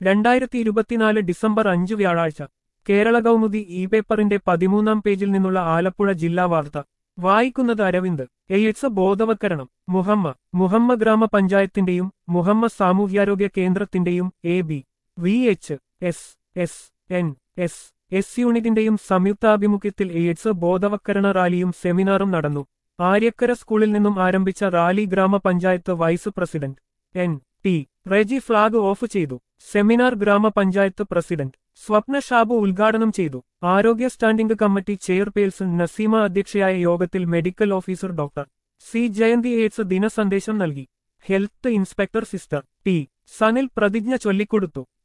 രണ്ടായിരത്തി ഇരുപത്തിനാല് ഡിസംബർ അഞ്ച് വ്യാഴാഴ്ച കേരള കൗമുദി ഇ പേപ്പറിന്റെ പതിമൂന്നാം പേജിൽ നിന്നുള്ള ആലപ്പുഴ ജില്ലാ വാർത്ത വായിക്കുന്നത് അരവിന്ദ് എയ്ഡ്സ് ബോധവൽക്കരണം മുഹമ്മ മുഹമ്മ ഗ്രാമപഞ്ചായത്തിന്റെയും മുഹമ്മ സാമൂഹ്യാരോഗ്യ കേന്ദ്രത്തിന്റെയും A B V H S S N S S യൂണിറ്റിന്റെയും സംയുക്താഭിമുഖ്യത്തിൽ എയ്ഡ്സ് ബോധവൽക്കരണ റാലിയും സെമിനാറും നടന്നു ആര്യക്കര സ്കൂളിൽ നിന്നും ആരംഭിച്ച റാലി ഗ്രാമപഞ്ചായത്ത് vice president N T Reji flag off ചെയ്തു സെമിനാർ ഗ്രാമപഞ്ചായത്ത് പ്രസിഡന്റ് സ്വപ്ന ഷാബു ഉദ്ഘാടനം ചെയ്തു ആരോഗ്യ സ്റ്റാൻഡിംഗ് കമ്മിറ്റി ചെയർപേഴ്സൺ നസീമ അധ്യക്ഷയായ യോഗത്തിൽ medical officer doctor C Jayanthi AIDS ദിനസന്ദേശം നൽകി health inspector sister T Sanil പ്രതിജ്ഞ ചൊല്ലിക്കൊടുത്തു